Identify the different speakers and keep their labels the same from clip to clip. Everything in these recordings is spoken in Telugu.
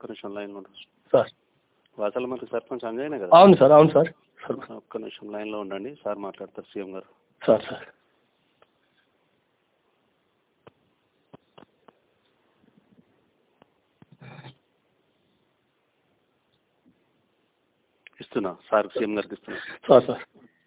Speaker 1: ఒక్క నిమిషం లైన్లో ఉండు
Speaker 2: సార్
Speaker 1: వాసాల మరి సర్పంచ్ అంజయ్యనే కదా
Speaker 2: అవును సార్ అవును సార్ సార్
Speaker 1: ఒక్క నిమిషం లైన్లో ఉండండి సార్ మాట్లాడతారు సీఎం గారు
Speaker 2: సార్ సార్
Speaker 1: ఇస్తున్నా సార్ సీఎం గారికి ఇస్తున్నా
Speaker 2: sir sir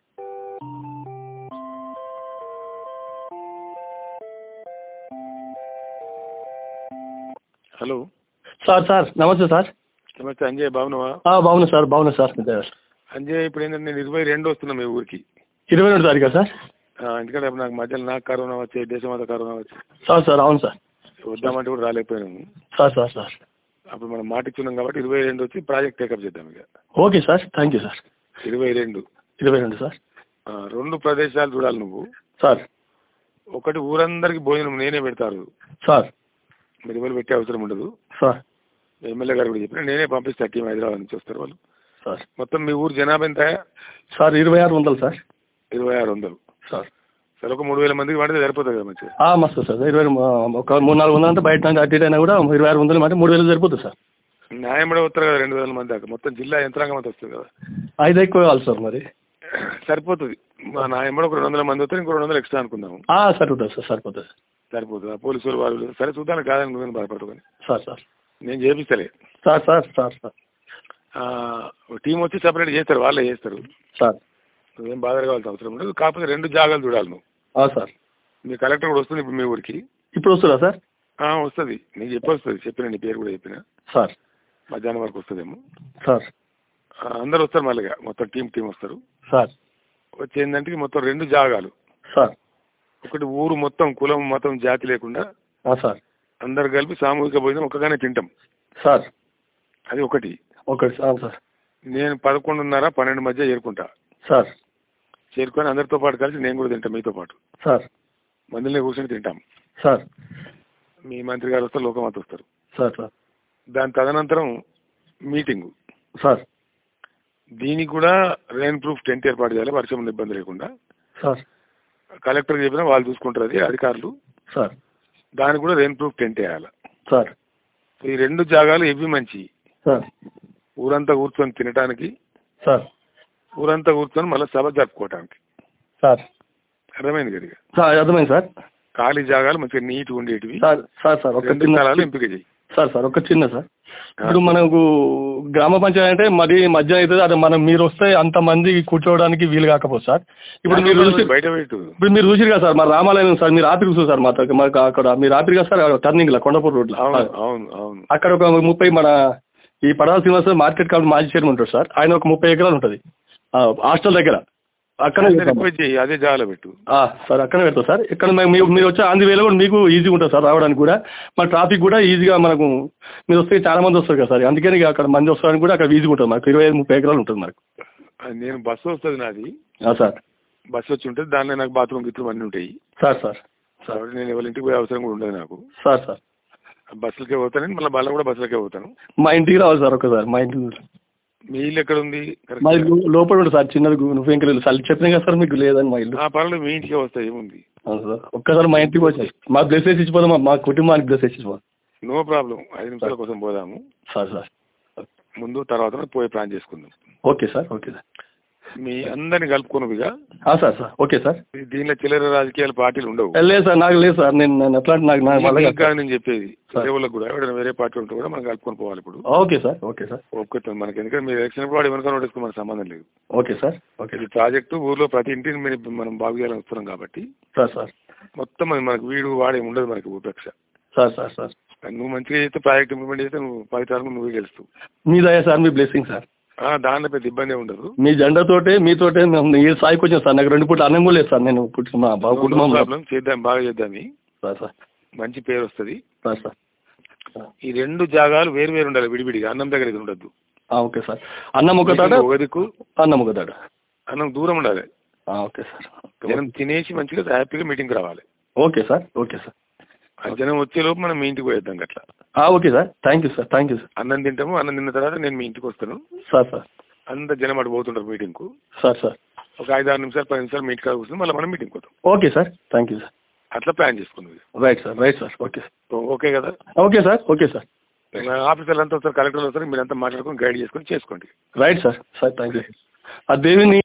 Speaker 3: hello
Speaker 2: sir sir నమస్తే సార్
Speaker 3: నమస్తే అంజయ్ బాగున్నావా
Speaker 2: ఆ, బాగున్నా సార్ బాగున్నా సార్
Speaker 3: అంజయ్ ఇప్పుడు ఏంటంటే నేను ఇరవై రెండు వస్తున్నా మీ ఊరికి
Speaker 2: ఇరవై రెండు తారీఖా సార్
Speaker 3: ఆ, ఎందుకంటే అప్పుడు నాకు మధ్యలో నాకు కరోనా వచ్చి దేశం అంతా కరోనా వచ్చి
Speaker 2: సార్ సార్ అవును సార్
Speaker 3: వద్దామంటే కూడా రాలేకపోయాము
Speaker 2: సార్ సార్ సార్
Speaker 3: అప్పుడు మనం మాట ఇచ్చున్నాం కాబట్టి ఇరవై రెండు వచ్చి ప్రాజెక్ట్ టేకప్ చేద్దాం ఇక
Speaker 2: okay sir thank you sir
Speaker 3: ఇరవై రెండు
Speaker 2: ఇరవై రెండు సార్
Speaker 3: ఆ, రెండు ప్రదేశాలు చూడాలి నువ్వు
Speaker 2: సార్
Speaker 3: ఒకటి ఊరందరికి భోజనం నేనే పెడతారు
Speaker 2: సార్
Speaker 3: మీరు ఎవరు పెట్టే అవసరం ఉండదు
Speaker 2: సార్
Speaker 3: ఎమ్మెల్యే గారు కూడా చెప్పిన నేనే పంపిస్తా టీం హైదరాబాద్ నుంచి వస్తారు వాళ్ళు
Speaker 2: సార్
Speaker 3: మొత్తం మీ ఊరు జనాభా ఎంత
Speaker 2: సార్ ఇరవై ఆరు వందలు సార్
Speaker 3: ఇరవై ఆరు వందలు
Speaker 2: సార్
Speaker 3: సరే ఒక మూడు వేల మందికి పడితే సరిపోతుంది కదా మంచిగా
Speaker 2: ఆ, మస్తు సార్ ఇరవై ఒక మూడు నాలుగు వందలు అంటే బయట నుంచి అటు ఇటు అయినా కూడా ఇరవై ఆరు వందలు అంటే మూడు వేలు సరిపోతుంది సార్
Speaker 3: న్యాయం కూడా వస్తారు కదా రెండు వేల మంది దాకా మొత్తం జిల్లా యంత్రాంగం అంతా వస్తుంది కదా
Speaker 2: ఐదు ఎక్కువ కావాలి సార్ మరి
Speaker 3: సరిపోతుంది మా నా ఎంబడి ఒక రెండు వందల మంది వస్తే ఇంకో రెండు వందలు ఎక్స్ట్రా అనుకుందాం
Speaker 2: ఆ, సరిపోతుంది సార్ సరిపోతుంది
Speaker 3: సరిపోతుంది ఆ పోలీసులు వాళ్ళు సరే చూద్దాం కాదని నువ్వేం బాధపడదు కానీ
Speaker 2: సార్ సార్
Speaker 3: నేను చేపిస్తలే
Speaker 2: sir sir sir sir
Speaker 3: team వచ్చి సపరేట్ చేస్తారు వాళ్ళే చేస్తారు
Speaker 2: సార్
Speaker 3: నువ్వేం బాధ కావాల్సిన అవసరం ఉండదు కాకపోతే రెండు జాగాలు చూడాలి నువ్వు
Speaker 2: ఆ, సార్
Speaker 3: మీ కలెక్టర్ కూడా వస్తుంది ఇప్పుడు మీ ఊరికి
Speaker 2: ఇప్పుడు వస్తుందా సార్
Speaker 3: ఆ, వస్తుంది నీకు చెప్పి వస్తుంది చెప్పిన నీ పేరు కూడా చెప్పిన
Speaker 2: సార్
Speaker 3: మధ్యాహ్నం వరకు వస్తుందేమో
Speaker 2: సార్
Speaker 3: ఆ, అందరు వస్తారు మళ్ళీ మొత్తం టీం టీం వస్తారు
Speaker 2: సార్
Speaker 3: వచ్చి ఏంటంటే మొత్తం రెండు జాగాలు
Speaker 2: సార్
Speaker 3: ఒకటి ఊరు మొత్తం కులం మతం జాతి లేకుండా
Speaker 2: ఆ, సార్
Speaker 3: అందరు కలిపి సామూహిక భోజనం ఒక్కగానే తింటాం
Speaker 2: సార్
Speaker 3: అది ఒకటి
Speaker 2: ఒకటి సార్ సార్
Speaker 3: నేను పదకొండున్నర పన్నెండు మధ్య చేరుకుంటా
Speaker 2: సార్
Speaker 3: చేరుకొని అందరితో పాటు కలిసి నేను కూడా తింటాం మీతో పాటు
Speaker 2: సార్
Speaker 3: మందులనే కూర్చొని తింటాం
Speaker 2: సార్
Speaker 3: మీ మంత్రి గారు వస్తారు లోకమాత వస్తారు
Speaker 2: సార్ సార్
Speaker 3: దాని తదనంతరం మీటింగు
Speaker 2: సార్
Speaker 3: దీనికి కూడా రెయిన్ ప్రూఫ్ టెంట్ ఏర్పాటు చేయాలి వర్షం ఇబ్బంది లేకుండా
Speaker 2: సార్
Speaker 3: కలెక్టర్ చెప్పినా వాళ్ళు చూసుకుంటారు అది అధికారులు
Speaker 2: సార్
Speaker 3: దానికి కూడా రెయిన్ ప్రూఫ్ టెంట్ వేయాలి
Speaker 2: సార్
Speaker 3: ఈ రెండు జాగాలు ఇవి మంచి
Speaker 2: సార్
Speaker 3: ఊరంతా కూర్చొని తినడానికి
Speaker 2: సార్
Speaker 3: ఊరంతా కూర్చొని మళ్ళీ సభ జరుపుకోవటానికి
Speaker 2: సార్
Speaker 3: అర్థమైంది కదా
Speaker 2: సార్ అర్థమైంది సార్
Speaker 3: ఖాళీ జాగాలు మంచిగా నీట్గా ఉండేటివి
Speaker 2: సార్ సార్ సార్ ఒక
Speaker 3: రెండు
Speaker 2: చిన్న
Speaker 3: స్థలాలు ఎంపిక చేయి
Speaker 2: సార్ సార్ ఒక చిన్న సార్ ఇప్పుడు మనకు గ్రామ పంచాయతీ అంటే మరి మధ్య అవుతుంది అది మనం మీరు వస్తే అంత మంది కూర్చోవడానికి వీలు కాకపోతే సార్ ఇప్పుడు మీరు చూసి
Speaker 3: బయట పెట్టు
Speaker 2: ఇప్పుడు మీరు చూసిరు కదా సార్ మా రామాలయం సార్ మీరు రాత్రి చూసారు సార్ మా దగ్గర మాకు అక్కడ మీరు రాత్రి కదా సార్ టర్నింగ్ లా కొండపూర్ రోడ్
Speaker 3: అవును అవును అవును
Speaker 2: అక్కడ ఒక ముప్పై మన ఈ పడాల శ్రీనివాస మార్కెట్ కమిటీ మాజీ చైర్మన్ ఉంటాడు సార్ ఆయన ఒక ముప్పై ఎకరాలు ఉంటుంది హాస్టల్ దగ్గర అక్కడే
Speaker 3: అదే
Speaker 2: పెడతాం.
Speaker 3: రిక్వెస్ట్ చేయి అదే జాగాలో పెట్టు
Speaker 2: ఆ, సార్ అక్కడే పెడతాం సార్ ఇక్కడ మేము- మీరు మీరు వచ్చే ఆంధ్ర వేలో కూడా మీకు ఈజీగా ఉంటుంది సార్ రావడానికి కూడా మన ట్రాఫిక్ కూడా ఈజీగా మనకు మీరు వస్తే చాలా మంది వస్తారు కదా సార్ అందుకని ఇక అక్కడ మంది వస్తారని కూడా అక్కడ ఈజీగా ఉంటుంది మాకు ఇరవై ఐదు ముప్పై ఎకరాలు ఉంటుంది మనకు
Speaker 3: అది నేను బస్సు వస్తుంది నాది
Speaker 2: ఆ, సార్
Speaker 3: బస్సు వచ్చి ఉంటుంది దానిలో నాకు బాత్రూమ్ గిత్రూమ్ అన్నీ ఉంటాయి
Speaker 2: సార్ సార్ సార్
Speaker 3: కాబట్టి నేను ఎవరి ఇంటికి పోయే అవసరం కూడా ఉండదు నాకు
Speaker 2: సార్ సార్
Speaker 3: బస్సులకే పోతాను మళ్ళీ బాగా కూడా బస్సులకే పోతాను
Speaker 2: మా ఇంటికి రావాలి సార్ ఒకసారి మా ఇంటికి
Speaker 3: మీ ఇల్లు ఎక్కడ ఉంది
Speaker 2: మా
Speaker 3: కరెక్ట్
Speaker 2: ఇల్లు లోపల ఉంటుంది సార్ చిన్నది నువ్వు ఇంకా లేదు సార్ చెప్పినా కదా సార్ మీకు లేదని మా ఇల్లు
Speaker 3: ఆ పర్లేదు మీ ఇంటికే వస్తాయి ఏముంది
Speaker 2: అవును సార్ ఒక్కసారి మా ఇంటికి వచ్చి మా బ్లెస్సెస్ ఇచ్చిపోదాం మా- మా కుటుంబానికి బ్లెస్సెస్ ఇచ్చిపోదాం
Speaker 3: నో ప్రాబ్లం ఐదు నిమిషాల కోసం పోదాము
Speaker 2: సార్ సార్
Speaker 3: ముందు తర్వాత పోయి ప్లాన్ చేసుకుందాం
Speaker 2: ఓకే సార్ ఓకే సార్
Speaker 3: మీ అందరిని కలుపుకున్నవిగా
Speaker 2: ఆ, సార్ సార్ ఓకే సార్
Speaker 3: దీనిలో చిల్లర రాజకీయాల పార్టీలు ఉండవు
Speaker 2: లేదు సార్ నాకు లేదు సార్ నేను నేను ఎట్లా అంటే నాకు నా వల్ల
Speaker 3: మీకు
Speaker 2: కాదు
Speaker 3: కాదు నేను చెప్పేది
Speaker 2: సార్.
Speaker 3: వేరే వాళ్ళకి కూడా ఎవరైనా వేరే పార్టీ ఉంటే కూడా మనం కలుపుకొని పోవాలి ఇప్పుడు
Speaker 2: ఓకే సార్ ఓకే సార్
Speaker 3: ఒప్పుకొస్తాం మనకి ఎందుకంటే మీరు ఎలక్షన్ వాడు ఎవరికైనా నోటీస్కి మనకు సంబంధం లేదు
Speaker 2: ఓకే సార్ ఓకే
Speaker 3: ఈ ప్రాజెక్టు ఊర్లో ప్రతి ఇంటిని మీరు మనం బాగు చేయాలని వస్తున్నాం కాబట్టి
Speaker 2: సార్ సార్
Speaker 3: మొత్తం అది మనకు వీడు వాడే ఉండదు మనకి ఉపేక్ష
Speaker 2: సార్ సార్ సార్
Speaker 3: నువ్వు మంచిగా చేస్తే ప్రాజెక్ట్ ఇంప్లిమెంట్ చేస్తే నువ్వు పది సార్లు నువ్వే గెలుస్తావు
Speaker 2: మీ దయ సార్ మీ బ్లెస్సింగ్ సార్
Speaker 3: ఆ, దానిలో పెద్ద ఇబ్బంది ఉండదు
Speaker 2: మీ జెండాతోటే మీతోటే మేము ఈ స్థాయికి వచ్చాం సార్ నాకు రెండు పూట అన్నం కూడా లేదు సార్ నేను పుట్టిన మా బాబు కుటుంబం
Speaker 3: ప్రాబ్లం చేద్దాం బాగా చేద్దాం
Speaker 2: సార్ సార్
Speaker 3: మంచి పేరు వస్తుంది
Speaker 2: సార్ సార్
Speaker 3: ఈ రెండు జాగాలు వేరు వేరు ఉండాలి విడివిడిగా అన్నం దగ్గర ఇది ఉండద్దు
Speaker 2: ఆ, ఓకే సార్ అన్నం ఒక తాట
Speaker 3: ఒక దిక్కు
Speaker 2: అన్నం ఒక తాట
Speaker 3: అన్నం దూరం ఉండాలి
Speaker 2: ఆ, ఓకే సార్ ఓకే.
Speaker 3: జనం తినేసి మంచిగా హ్యాపీగా మీటింగ్ రావాలి
Speaker 2: ఓకే సార్ ఓకే సార్
Speaker 3: ఆ జనం వచ్చే లోపు మనం మీ ఇంటికి పోయేద్దాం అట్లా
Speaker 2: ఆ, okay sir thank you sir thank you sir
Speaker 3: అన్నం తింటాము అన్నం తిన్న తర్వాత నేను మీ ఇంటికి వస్తాను
Speaker 2: సార్ సార్
Speaker 3: అంత జనం అటు పోతుంటారు మీటింగ్కు
Speaker 2: సార్ సార్
Speaker 3: ఒక ఐదు ఆరు నిమిషాలు పది నిమిషాలు మీ ఇంటికి కూర్చొని మళ్ళీ మనం మీటింగ్ పోతాం
Speaker 2: okay sir thank you sir
Speaker 3: అట్లా ప్లాన్ చేసుకుంది
Speaker 2: right sir right sir okay
Speaker 3: okay కదా
Speaker 2: ఓకే సార్ ఓకే సార్
Speaker 3: ఆఫీసర్లు అంతా వస్తారు కలెక్టర్లు వస్తారు మీరంతా మాట్లాడుకొని గైడ్ చేసుకొని చేసుకోండి
Speaker 2: right sir sir thank you ఆ దేవిని